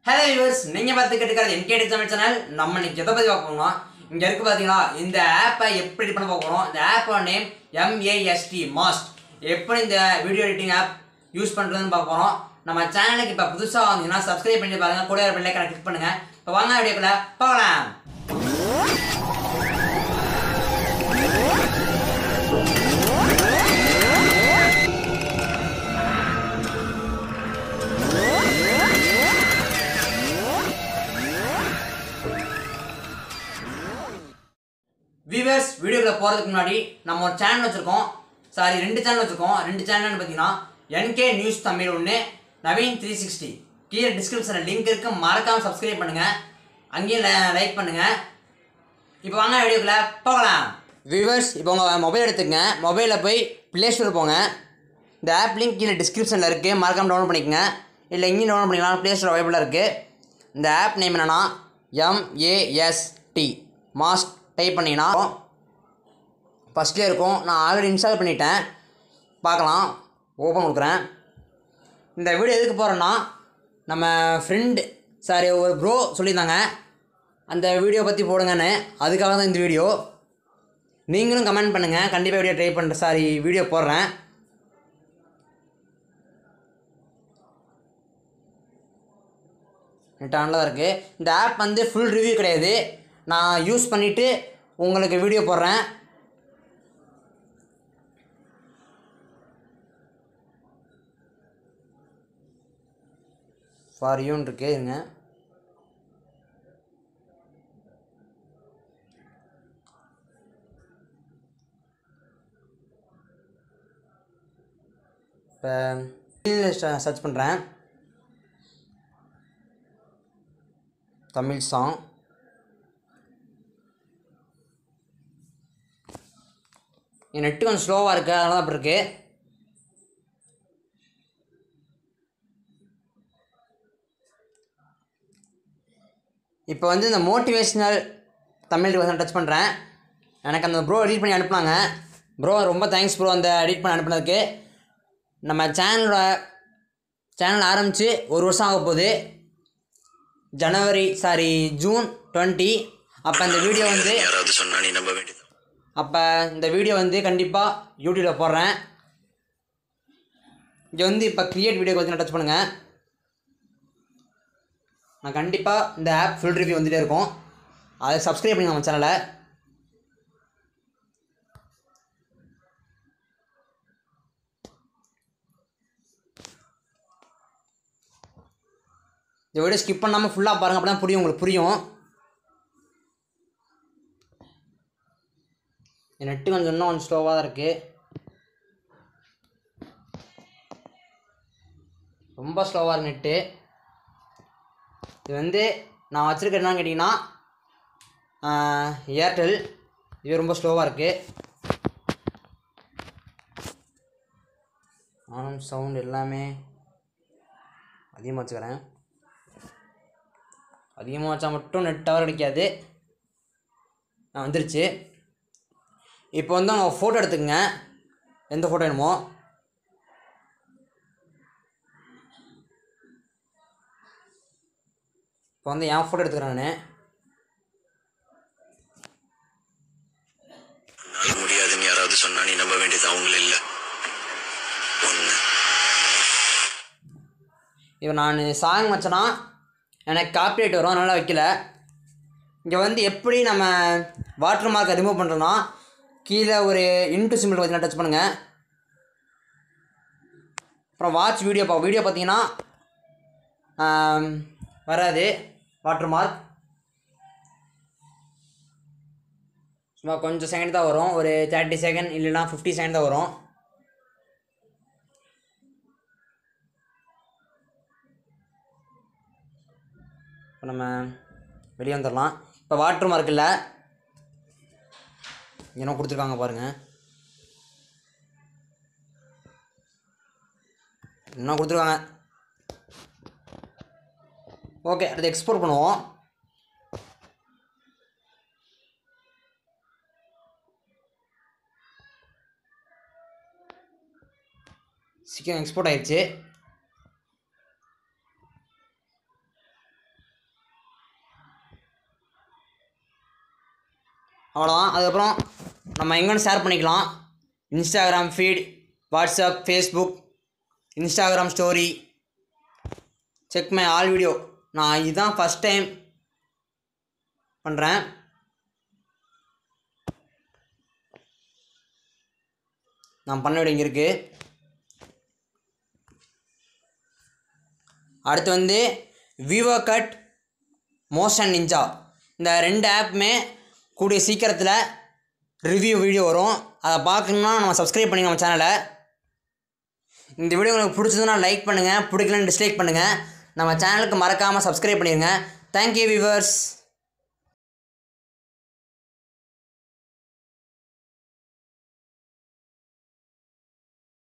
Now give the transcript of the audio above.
hello viewers நீங்கள் பார்த்து கேட்டுக்கிறது என்கேடி தமிழ் சேனல் நம்ம இன்னைக்கு எதை பற்றி பார்க்க போறோம்னா இங்கே இருக்கு பார்த்தீங்களா இந்த ஆப்பை எப்படி பண்ண பார்க்க போகிறோம் இந்த ஆப்போட நேம் எம்ஏஎஸ்டி மாஸ்ட் எப்படி இந்த வீடியோ எடிட்டிங் ஆப் யூஸ் பண்ணுறதுன்னு பார்க்க போகிறோம் நம்ம சேனலுக்கு இப்போ புதுசாக வந்தீங்கன்னா சப்ஸ்கிரைப் பண்ணி பாருங்க கூட ஒரு பெல்லைக்கான கிளிக் பண்ணுங்க இப்போ வாங்க வீடியோக்குள்ள போகலாம் வியூவர்ஸ் வீடியோக்குள்ள போகிறதுக்கு முன்னாடி நம்ம ஒரு சேனல் வச்சுருக்கோம் சாரி ரெண்டு சேனல் வச்சுருக்கோம் ரெண்டு சேனல்னு பார்த்தீங்கன்னா என்கே நியூஸ் தமிழ் ஒன்று நவீன் த்ரீ சிக்ஸ்டி கீழே டிஸ்கிரிப்ஷனில் லிங்க் இருக்கு மறக்காமல் சப்ஸ்கிரைப் பண்ணுங்கள் அங்கேயும் லைக் பண்ணுங்கள் இப்போ வாங்க வீடியோக்குள்ள போகலாம் வியூவர்ஸ் இப்போ உங்கள் மொபைல் எடுத்துக்கங்க மொபைலில் போய் ப்ளே ஸ்டோர் போங்க இந்த ஆப் லிங்க் கீழே டிஸ்கிரிப்ஷனில் இருக்குது மறக்காமல் டவுன்லோட் பண்ணிக்கங்க இல்லை இங்கேயும் டவுன்லோட் பண்ணிக்கலாம் ப்ளே ஸ்டோர் அவைலபிளாக இருக்குது இந்த ஆப் நேம் என்னென்னா எம்ஏஎஸ்டி மாஸ்க் டைப் பண்ணிங்கன்னா ஃபஸ்ட்லேயே இருக்கும் நான் ஆல்ரெடி இன்ஸ்டால் பண்ணிட்டேன் பார்க்கலாம் ஓப்பன் கொடுக்குறேன் இந்த வீடியோ எதுக்கு போகிறேன்னா நம்ம ஃப்ரெண்டு சாரி ஒரு ப்ரோ சொல்லியிருந்தாங்க அந்த வீடியோ பற்றி போடுங்கன்னு அதுக்காக தான் இந்த வீடியோ நீங்களும் கமெண்ட் பண்ணுங்கள் கண்டிப்பாக வீடியோ ட்ரை பண்ணுறேன் சாரி வீடியோ போடுறேன் நெட் ஆனில் தான் இருக்குது இந்த ஆப் வந்து ஃபுல் ரிவ்யூ கிடையாது நான் யூஸ் பண்ணிவிட்டு உங்களுக்கு வீடியோ போடுறேன் ஃபார் யூன்னு இருக்கு இருங்க இப்போ சர்ச் பண்ணுறேன் தமிழ் சாங் என் நெட்டு கொஞ்சம் ஸ்லோவாக இருக்குது அதனால தான் அப்படி இருக்குது இப்போ வந்து இந்த மோட்டிவேஷ்னல் தமிழ் வந்து டச் பண்ணுறேன் எனக்கு அந்த ப்ரோ எடிட் பண்ணி அனுப்புனாங்க ப்ரோ ரொம்ப தேங்க்ஸ் ப்ரோ அந்த எடிட் பண்ணி அனுப்புனதுக்கு நம்ம சேனலோட சேனல் ஆரம்பித்து ஒரு வருஷம் ஆக போகுது ஜனவரி சாரி ஜூன் டுவெண்ட்டி அப்போ இந்த வீடியோ வந்து யாராவது சொன்னா நீ நம்ப வேண்டியது அப்போ இந்த வீடியோ வந்து கண்டிப்பாக யூடியூப்பில் போடுறேன் இங்கே வந்து இப்போ க்ரியேட் வீடியோ பற்றி டச் பண்ணுங்கள் நான் கண்டிப்பாக இந்த ஆப் ஃபுல் ரிவ்யூ வந்துகிட்டே இருக்கும் அதை சப்ஸ்கிரைப் பண்ணுங்க நம்ம சேனலை இந்த வீடியோ ஸ்கிப் பண்ணாமல் ஃபுல்லாக பாருங்கள் அப்போ தான் புரியும் உங்களுக்கு புரியும் என் நெட்டு கொஞ்சம் இன்னும் கொஞ்சம் ஸ்லோவாக தான் இருக்குது ரொம்ப ஸ்லோவாக இருக்கு நெட்டு இது வந்து நான் வச்சுருக்க என்னன்னு கேட்டிங்கன்னா ஏர்டெல் இது ரொம்ப ஸ்லோவாக இருக்குது ஆனும் சவுண்ட் எல்லாமே அதிகமாக வச்சுக்கிறேன் அதிகமாக வச்சா மட்டும் நெட் டவர் கிடைக்காது நான் வந்துருச்சு இப்போ வந்து அவங்க ஃபோட்டோ எடுத்துக்கங்க எந்த ஃபோட்டோ வேணுமோ இப்போ வந்து என் ஃபோட்டோ எடுத்துக்கிறேன் நான் உன்னால முடியாதுன்னு யாராவது சொன்னா நீ நம்ப வேண்டியது அவங்கள இல்ல ஒண்ணு இப்போ நான் சாங் வச்சேன்னா எனக்கு காப்பிரைட் வரும் அதனால் வைக்கல இங்கே வந்து எப்படி நம்ம வாட்டர் மார்க்கை ரிமூவ் பண்ணுறோன்னா கீழே ஒரு இன்ட்டு சிம்பிள் பார்த்தீங்கன்னா டச் பண்ணுங்கள் அப்புறம் வாட்ச் வீடியோ பா வீடியோ பார்த்தீங்கன்னா ஆம், வராது வாட்டர் மார்க் சும்மா கொஞ்சம் செகண்ட் தான் வரும் ஒரு தேர்ட்டி செகண்ட் இல்லைன்னா ஃபிஃப்டி செகண்ட் தான் வரும் இப்போ நம்ம வெளியே வந்துடலாம் இப்போ வாட்டர் மார்க் இல்லை என்ன கொடுத்துருக்காங்க பாருங்கள் என்ன கொடுத்துருக்காங்க ஓகே அடுத்து எக்ஸ்போர்ட் பண்ணுவோம் சீக்கிரம் எக்ஸ்போர்ட் ஆயிடுச்சு அவ்வளோதான் அதுக்கப்புறம் நம்ம எங்கேன்னு ஷேர் பண்ணிக்கலாம் Instagram feed WhatsApp Facebook Instagram story check my all video நான் இதுதான் ஃபஸ்ட் டைம் பண்ணுறேன் நான் பண்ண வீடியோ இங்கே இருக்குது அடுத்து வந்து விவோ கட் மோஷன் நிஞ்சா இந்த ரெண்டு ஆப்புமே கூடிய சீக்கிரத்தில் ரிவ்யூ வீடியோ வரும் அதை பார்க்கணுன்னா நம்ம சப்ஸ்கிரைப் பண்ணி நம்ம சேனலை இந்த வீடியோ உங்களுக்கு பிடிச்சதுன்னா லைக் பண்ணுங்கள் பிடிக்கலன்னு டிஸ்லைக் பண்ணுங்கள் நம்ம சேனலுக்கு மறக்காமல் சப்ஸ்கிரைப் பண்ணிடுங்க தேங்க்யூ வியூவர்ஸ்